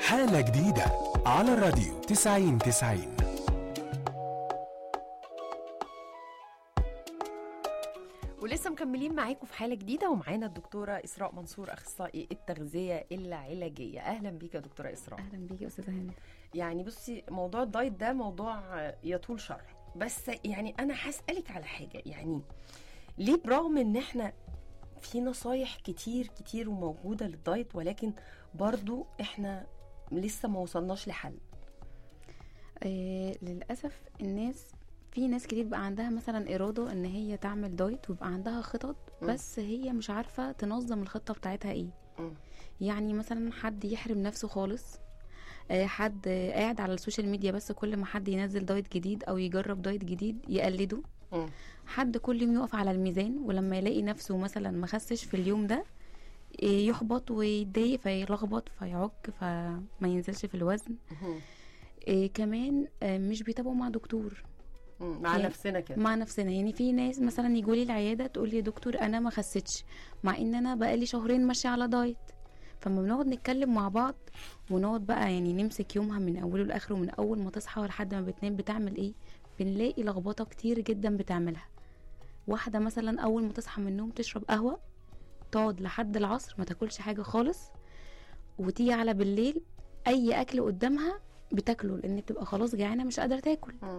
حالة جديدة على الراديو 90 90 ولسه مكملين معاكم في حاله جديده ومعانا الدكتوره اسراء منصور اخصائي التغذيه العلاجيه اهلا بيك يا دكتوره اسراء اهلا بيكي يا استاذه هند يعني بصي موضوع الدايت ده موضوع يطول شرح بس يعني انا هسالك على حاجه يعني ليه برغم ان احنا في نصايح كتير كتير وموجوده للدايت ولكن برضو احنا لسه ما وصلناش لحل آه للاسف الناس في ناس كتير بقى عندها مثلا اراده ان هي تعمل دايت ويبقى عندها خطط م. بس هي مش عارفه تنظم الخطه بتاعتها ايه م. يعني مثلا حد يحرم نفسه خالص آه، حد آه، قاعد على السوشيال ميديا بس كل ما حد ينزل دايت جديد او يجرب دايت جديد يقلده مم. حد كل يوم يقف على الميزان ولما يلاقي نفسه مثلا ما خسش في اليوم ده آه، يحبط ويتضايق فيلخبط فيعك فما ينزلش في الوزن مم. إيه كمان آه، مش بيتابعوا مع دكتور مم. مع يعني نفسنا كده مع نفسنا يعني في ناس مثلا يجوا لي العياده تقول لي يا دكتور انا ما خسيتش مع ان انا بقالي شهرين ماشيه على دايت فما بنقعد نتكلم مع بعض ونقعد بقى يعني نمسك يومها من اوله لاخره من اول ما تصحى لحد ما بتنام بتعمل ايه بنلاقي لخبطه كتير جدا بتعملها واحده مثلا اول ما تصحى من النوم تشرب قهوه تقعد لحد العصر ما تاكلش حاجه خالص وتيجي على بالليل اي اكل قدامها بتاكله لان بتبقى خلاص جعانه مش قادره تاكل مم.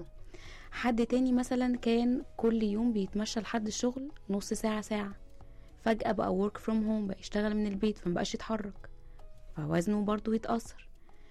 حد تاني مثلا كان كل يوم بيتمشى لحد الشغل نص ساعة ساعة فجأة بقى work from home بقى يشتغل من البيت فمبقاش يتحرك فوزنه برضه يتأثر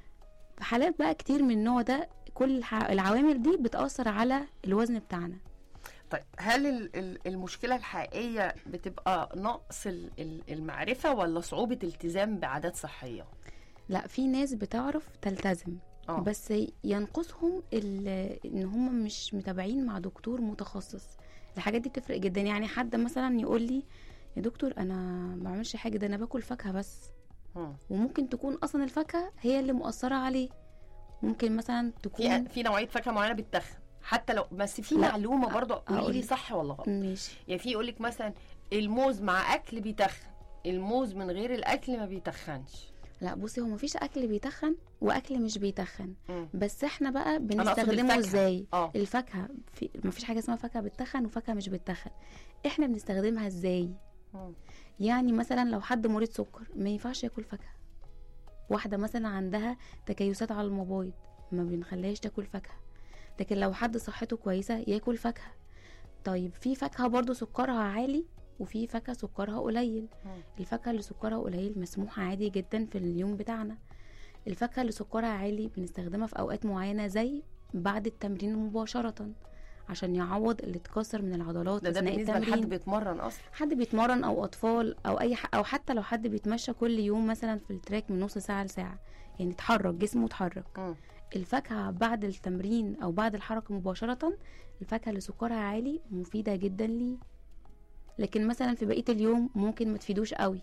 في حالات بقى كتير من النوع ده كل الح- العوامل دي بتأثر على الوزن بتاعنا طيب هل ال- ال- المشكلة الحقيقية بتبقى نقص ال- ال- المعرفة ولا صعوبة التزام بعادات صحية؟ لا في ناس بتعرف تلتزم اه بس ينقصهم ال- ان هم مش متابعين مع دكتور متخصص الحاجات دي بتفرق جدا يعني حد مثلا يقول لي يا دكتور انا ما بعملش حاجه ده انا باكل فاكهه بس مم. وممكن تكون اصلا الفاكهه هي اللي مؤثره عليه ممكن مثلا تكون في في نوعية فاكهة معينة بتتخن حتى لو بس في لا. معلومة برضه قولي أقول لي لك. صح ولا غلط ماشي يعني في يقول لك مثلا الموز مع أكل بيتخن الموز من غير الأكل ما بيتخنش لا بصي هو مفيش اكل بيتخن واكل مش بيتخن مم. بس احنا بقى أقصد بنستخدمه الفاكهة. ازاي اه الفاكهه في مفيش حاجه اسمها فاكهه بتتخن وفاكهه مش بتتخن احنا بنستخدمها ازاي مم. يعني مثلا لو حد مريض سكر ما ينفعش ياكل فاكهه واحده مثلا عندها تكيسات على المبايض ما بنخليهاش تاكل فاكهه لكن لو حد صحته كويسه ياكل فاكهه طيب في فاكهه برضو سكرها عالي وفي فاكهه سكرها قليل مم. الفاكهه اللي سكرها قليل مسموحه عادي جدا في اليوم بتاعنا الفاكهه اللي سكرها عالي بنستخدمها في اوقات معينه زي بعد التمرين مباشره عشان يعوض اللي اتكسر من العضلات ده ده اثناء بالنسبة التمرين لحد بيتمرن أصلا حد بيتمرن او اطفال او اي ح... او حتى لو حد بيتمشى كل يوم مثلا في التراك من نص ساعه لساعه يعني اتحرك جسمه اتحرك مم. الفاكهه بعد التمرين او بعد الحركه مباشره الفاكهه اللي سكرها عالي مفيده جدا ليه لكن مثلا في بقيه اليوم ممكن ما تفيدوش قوي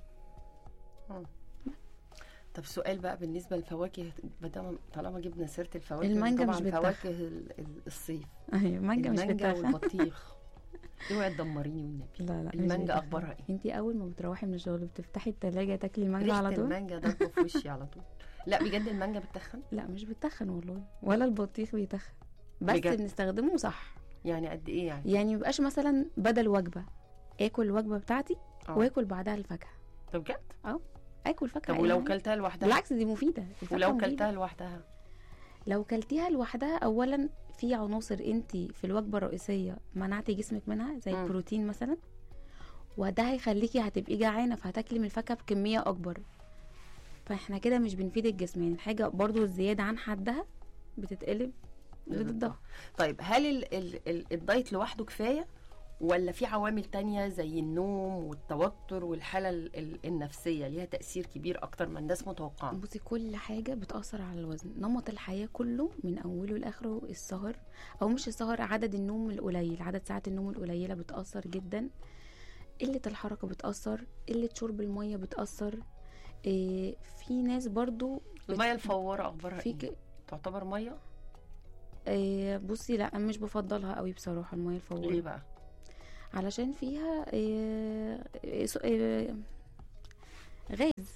طب سؤال بقى بالنسبة للفواكه مادام طالما جبنا سيرة الفواكه المانجا طبعا مش بتتخن. فواكه ال- ال- الصيف ايوه مانجا مش المانجا بتاخد والبطيخ اوعي تدمريني والنبي لا لا مش المانجا بتاخد. اخبارها ايه؟ انتي اول ما بتروحي من الشغل بتفتحي التلاجة تاكلي مانجا ريحة على طول المانجا ضربة في وشي على طول لا بجد المانجا بتخن لا مش بتخن والله ولا البطيخ بيتخن بس بجد؟ بنستخدمه صح يعني قد ايه يعني؟ يعني ميبقاش مثلا بدل وجبه اكل الوجبه بتاعتي آه. واكل بعدها الفاكهه طب بجد؟ اكل فاكهه طب ولو يعني. كلتها لوحدها؟ بالعكس دي مفيده الفاكهة ولو مفيدة. كلتها لوحدها لو كلتيها لوحدها اولا في عناصر انت في الوجبه الرئيسيه منعتي جسمك منها زي مم. البروتين مثلا وده هيخليكي هتبقي جعانه فهتاكلي من الفاكهه بكميه اكبر فاحنا كده مش بنفيد الجسم يعني الحاجه برضو الزياده عن حدها بتتقلب ضدها طيب هل ال ال ال الدايت لوحده كفاية؟ ولا في عوامل تانية زي النوم والتوتر والحالة ال ال النفسية ليها تأثير كبير أكتر من الناس متوقعة؟ بصي كل حاجة بتأثر على الوزن نمط الحياة كله من أوله لآخره السهر أو مش السهر عدد النوم القليل عدد ساعات النوم القليلة بتأثر جدا قلة الحركة بتأثر قلة شرب المية بتأثر إيه في ناس برضو بت- المية الفوارة أخبارها في إيه؟ ك- تعتبر مية؟ إيه بصي لا أنا مش بفضلها قوي بصراحة المية ليه الفورة بقى؟ علشان فيها إيه إيه سو- إيه غاز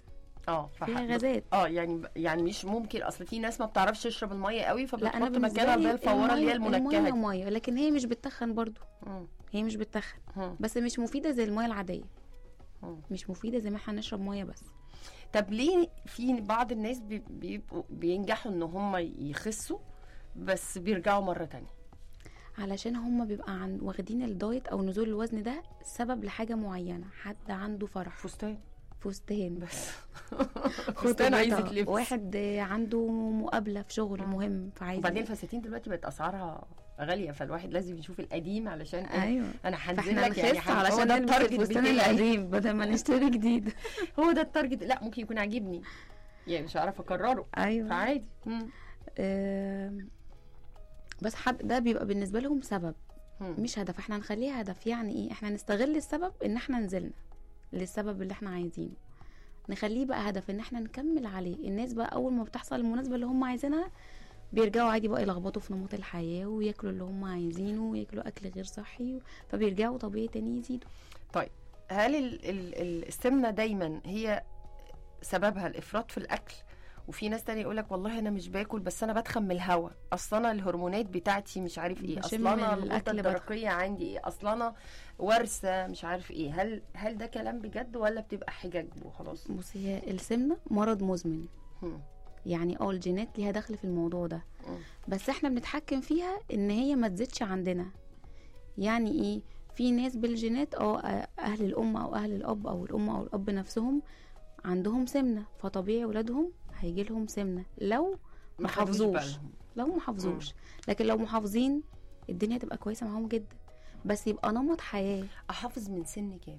اه فيها فح- غازات اه يعني يعني مش ممكن اصل في ناس ما بتعرفش تشرب الميه قوي لا فبتحط انا بالنسبه مكانها اللي هي لي الفواره اللي هي المية- المنكهه المية دي. ميه لكن هي مش بتتخن برضو مم. هي مش بتتخن مم. بس مش مفيده زي الميه العاديه مم. مش مفيده زي ما احنا نشرب ميه بس طب ليه في بعض الناس بي- بيبقوا بينجحوا ان هم يخسوا بس بيرجعوا مره تانية علشان هم بيبقى عن واخدين الدايت او نزول الوزن ده سبب لحاجه معينه حد عنده فرح فستان فستان بس خطوبة، عايز يتلبس واحد عنده مقابله في شغل مم. مهم فعايز وبعدين الفساتين دلوقتي بقت اسعارها غاليه فالواحد لازم يشوف القديم علشان ايه ايوه انا هنزل فاحنا لك يعني نخس هن- هو علشان ده نلبس التارجت الفستان بتاعي القديم بدل ما نشتري جديد هو ده التارجت لا ممكن يكون عاجبني يعني مش هعرف اكرره ايوه فعادي مم. آم، بس حد ده بيبقى بالنسبه لهم سبب مم. مش هدف احنا نخليه هدف يعني ايه احنا نستغل السبب ان احنا نزلنا للسبب اللي احنا عايزينه نخليه بقى هدف ان احنا نكمل عليه الناس بقى اول ما بتحصل المناسبه اللي هم عايزينها بيرجعوا عادي بقى يلخبطوا في نمط الحياه وياكلوا اللي هم عايزينه وياكلوا اكل غير صحي فبيرجعوا طبيعي تاني يزيدوا هل ال ال ال- السمنه دايما هي سببها الافراط في الاكل وفي ناس تانية يقول لك والله انا مش باكل بس انا بدخن من الهوا اصلا أنا الهرمونات بتاعتي مش عارف ايه بشم اصلا انا من الغده الأكل الدرقيه عندي ايه اصلا انا وارثه مش عارف ايه هل هل ده كلام بجد ولا بتبقى حجج وخلاص بصي هي السمنه مرض مزمن هم. يعني اه الجينات ليها دخل في الموضوع ده مم. بس احنا بنتحكم فيها ان هي ما تزيدش عندنا يعني ايه في ناس بالجينات اه اهل الام او اهل الاب او الام او الاب نفسهم عندهم سمنه فطبيعي ولادهم هيجي لهم سمنه لو ما خدوش محافظوش بالهم. لو محافظوش لكن لو محافظين الدنيا هتبقى كويسه معاهم جدا بس يبقى نمط حياه احافظ من سن كام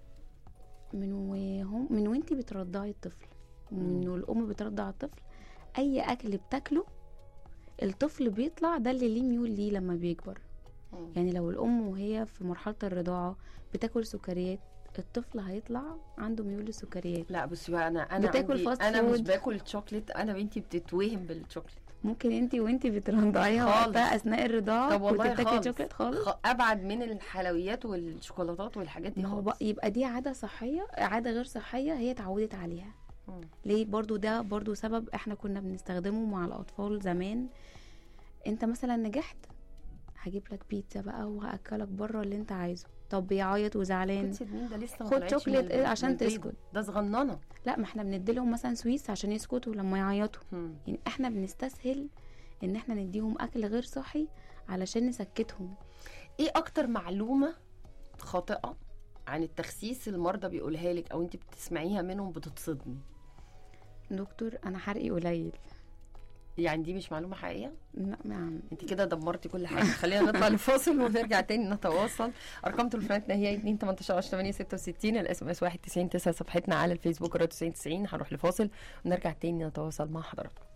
من وهم من وانتي بترضعي الطفل من الام بترضع الطفل اي اكل بتاكله الطفل بيطلع ده اللي ليه ميول ليه لما بيكبر مم. يعني لو الام وهي في مرحله الرضاعه بتاكل سكريات الطفل هيطلع عنده ميول للسكريات لا بصي بقى انا انا بتاكل عندي فاست انا مش فود. باكل شوكليت انا بنتي بتتوهم بالشوكليت ممكن انتي وانتي بترضعيها خالص. وقتها اثناء الرضاعه طب والله كنت بتاكلي خالص. شوكليت خالص خ- ابعد من الحلويات والشوكولاتات والحاجات دي ما هو خالص بقى يبقى دي عاده صحيه عاده غير صحيه هي اتعودت عليها مم. ليه برضو ده برضو سبب احنا كنا بنستخدمه مع الاطفال زمان انت مثلا نجحت هجيب لك بيتزا بقى وهاكلك بره اللي انت عايزه طب بيعيط وزعلان بيتزا مين ده لسه ما خد طلعتش شوكليت من- ايه من عشان البيض. تسكت ده صغننه لا ما احنا بنديلهم مثلا سويس عشان يسكتوا لما يعيطوا مم. يعني احنا بنستسهل ان احنا نديهم اكل غير صحي علشان نسكتهم ايه اكتر معلومه خاطئه عن التخسيس المرضى بيقولها لك او انت بتسمعيها منهم بتتصدمي دكتور انا حرقي قليل يعني دي مش معلومه حقيقيه لا ما انت كده دمرتي كل حاجه خلينا نطلع لفاصل ونرجع تاني نتواصل ارقام تليفوناتنا هي 2 18 8 66 الاس ام اس 1 90 9 صفحتنا على الفيسبوك راديو 90 90 هنروح لفاصل ونرجع تاني نتواصل مع حضراتكم